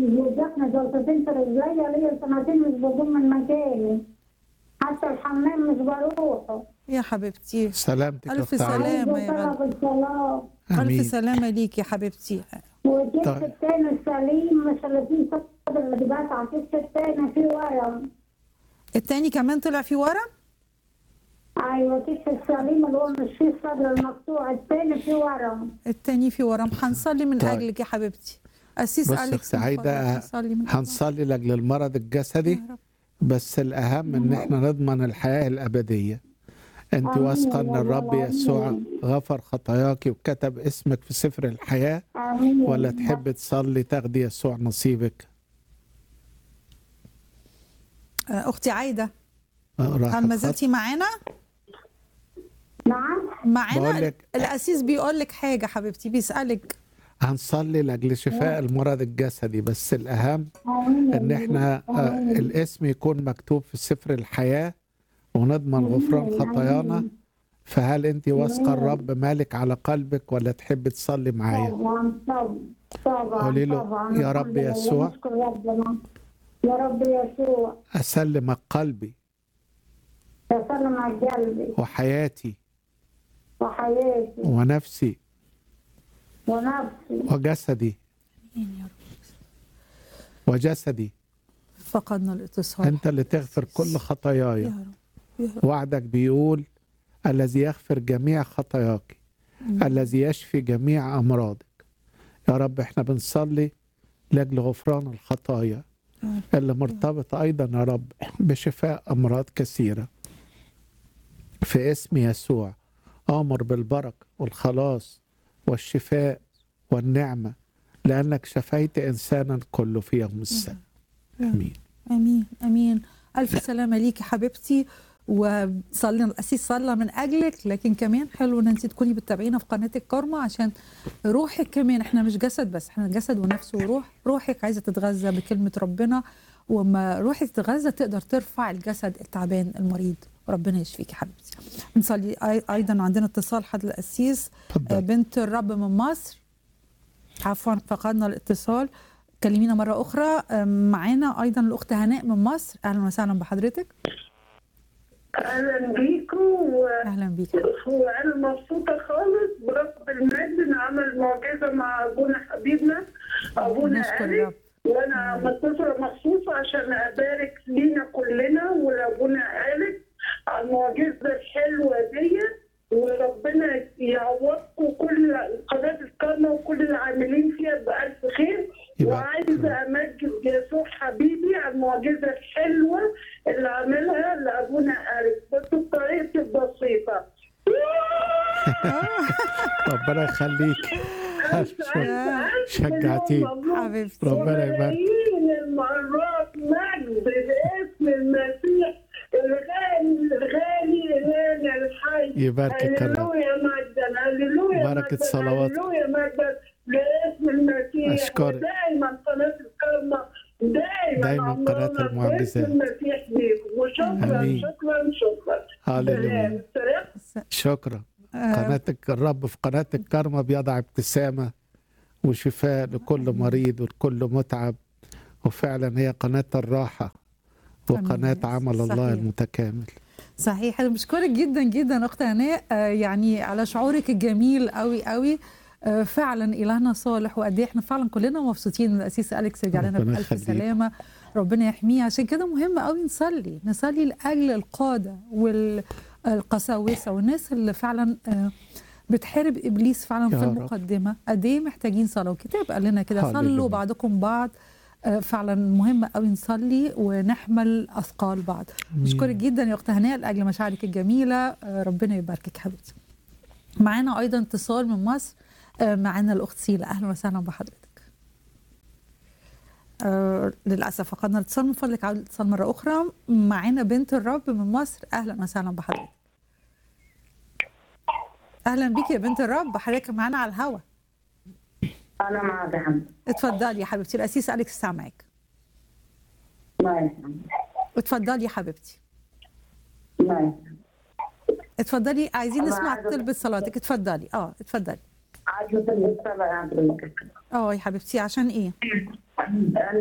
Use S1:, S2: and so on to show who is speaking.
S1: وجاتنا جلطتين في رجليا ليا سنتين مش بقوم من مكاني حتى الحمام مش بروحه
S2: يا حبيبتي
S3: سلامتك يا
S2: ألف
S3: أخت عايدة.
S2: سلامة يا
S1: عايزة
S2: غالية.
S1: طلب الصلاة
S3: آمين.
S2: ألف سلامة ليك يا حبيبتي
S1: والكتف
S3: طيب.
S1: التاني السليم مش اللي فيه صدر اللي بقطع الكتف التاني فيه ورم
S2: التاني كمان طلع فيه ورم
S1: ايوه الكتف السليم اللي هو مش فيه الصدر المقطوع التاني فيه ورم
S2: التاني فيه ورم هنصلي من
S3: طيب.
S2: أجلك يا حبيبتي أسيس
S3: بص يا
S2: أليكس
S3: أخت
S2: من
S3: عايدة،
S2: فضلك، هنصلي من أجلك.
S3: هنصلي لاجل المرض الجسدي
S2: يا رب.
S3: بس الاهم ان احنا نضمن الحياه الابديه انت
S1: آمين
S3: واثقه
S1: يا
S3: ان
S1: رب
S3: الرب يسوع
S1: العالمين.
S3: غفر خطاياك وكتب اسمك في سفر الحياه
S1: امين يا
S3: ولا
S1: رب.
S3: تحب تصلي تاخدي يسوع نصيبك
S2: آه، أختي عايدة
S3: آه، راح
S2: هل ما
S3: الخط.
S2: زلتي معانا؟
S1: نعم
S2: معانا
S3: بقولك-
S2: الأسيس بيقول لك حاجة حبيبتي بيسألك
S3: هنصلي لاجل شفاء المرض الجسدي بس الاهم
S1: امين يا
S3: ان
S1: رب.
S3: احنا آه،
S1: آمين.
S3: الاسم يكون مكتوب في سفر الحياه ونضمن غفران
S1: آمين.
S3: خطايانا
S1: آمين.
S3: فهل انت واثقه
S1: آمين.
S3: الرب مالك على قلبك ولا تحب تصلي معايا
S1: طبعا طبعا طبعا
S3: قولي له
S1: طبعا.
S3: يا رب
S1: الحمد لله،
S3: يسوع.
S1: نشكر ربنا يا رب يسوع
S3: اسلمك قلبي
S1: تسلم على قلبي
S3: وحياتي
S1: وحياتي
S3: ونفسي
S1: ونفسي
S3: وجسدي
S2: آمين يا رب.
S3: وجسدي
S2: فقدنا الاتصال
S3: انت اللي تغفر كل
S2: يا
S3: خطاياي
S2: رب يا رب
S3: وعدك بيقول الذي يغفر جميع خطاياك الذي يشفي جميع امراضك يا رب احنا بنصلي لاجل غفران الخطايا اللي مرتبطه ايضا يا رب بشفاء امراض كثيره في اسم يسوع امر بالبركه والخلاص والشفاء والنعمه لانك شفيت انسانا كله في يوم السبت امين
S2: امين امين الف سلامه ليكي حبيبتي وصلي الاسيس صلى من اجلك لكن كمان حلو ان انت تكوني بتتابعينا في قناه الكارما عشان روحك كمان احنا مش جسد بس احنا جسد ونفس وروح روحك عايزه تتغذى بكلمه ربنا وما روحك تتغذى تقدر ترفع الجسد التعبان المريض ربنا يشفيك يا حبيبتي نصلي أي- ايضا عندنا اتصال حد القسيس آه،
S3: اتفضل
S2: بنت الرب من مصر عفوا فقدنا الاتصال كلمينا مرة أخرى أم، معانا أيضا الأخت هناء من مصر أهلا وسهلا بحضرتك
S4: اهلا بيكم و...
S2: أهلا بيك
S4: وانا مبسوطه خالص برب المجد إن عمل معجزه مع ابونا حبيبنا ابونا
S2: نشكر
S4: الي
S2: الرب
S4: وانا متصله مخصوص عشان ابارك لينا كلنا ولابونا الي على المعجزه الحلوه دي وربنا يعوضكم كل قناه الكرمه وكل العاملين فيها بالف خير
S3: يبارك
S4: وعايزه امجد يسوع حبيبي على المعجزه الحلوه اللي عاملها لابونا الي بس بطريقتي البسيطه
S3: ربنا يخليك شجعتيني
S2: حبيبتي
S3: ربنا يبارك
S4: ملايين المرات مجد باسم المسيح الغالي الغالي الغالي الحي
S3: يباركك الرب
S4: هللويا مجدا هللويا
S3: بركة
S4: مجداً،
S3: صلواتك.
S4: هللويا مجدا باسم المسيح
S3: أشكرك.
S4: دائما قناة الكرمة دائما
S3: دايماً قناة
S4: عمرنا
S3: المعجزات.
S4: باسم المسيح ليكم وشكرا
S3: آمين.
S4: شكرا شكرا
S3: هللويا
S4: سلام سلام
S3: شكرا
S2: آه،
S3: قناتك الرب في قناة الكرمة بيضع ابتسامة وشفاء لكل مريض ولكل متعب وفعلا هي قناة الراحة وقناة
S2: أمين.
S3: عمل الله
S2: صحيح.
S3: المتكامل
S2: صحيح أنا بشكرك جدا جدا أخت هناء آه، يعني على شعورك الجميل قوي قوي آه، فعلا إلهنا صالح وقد إيه إحنا فعلا كلنا مبسوطين إن الأسيس أليكس يرجع لنا
S3: ربنا
S2: بألف
S3: يخليك.
S2: سلامة ربنا يحميه عشان كده مهم قوي نصلي نصلي لأجل القادة والقساوسة والناس اللي فعلا آه، بتحارب ابليس فعلا
S3: يا
S2: في
S3: رب.
S2: المقدمه قد ايه محتاجين صلاه والكتاب قال لنا كده
S3: هللويا.
S2: صلوا بعضكم بعض آه، فعلا مهم قوي نصلي ونحمل اثقال بعض بشكرك جدا يا اخت هناء لاجل مشاعرك الجميله آه، ربنا يباركك حبيبتي معانا ايضا اتصال من مصر آه، معانا الاخت سيلا اهلا وسهلا بحضرتك آه للاسف فقدنا الاتصال من فضلك عاود الاتصال مره اخرى معانا بنت الرب من مصر اهلا وسهلا بحضرتك اهلا بيك يا بنت الرب حضرتك معانا على الهوا
S1: انا معك يا حمد
S2: اتفضلي يا حبيبتي الاسيس اليكس سامعك
S1: الله يسلمك
S2: اتفضلي يا حبيبتي
S1: الله يسلمك
S2: اتفضلي عايزين
S1: أنا
S2: نسمع
S1: عايزة-
S2: طلبة صلاتك اتفضلي اه اتفضلي
S1: عجلة الرسالة يعني
S2: اه يا حبيبتي عشان ايه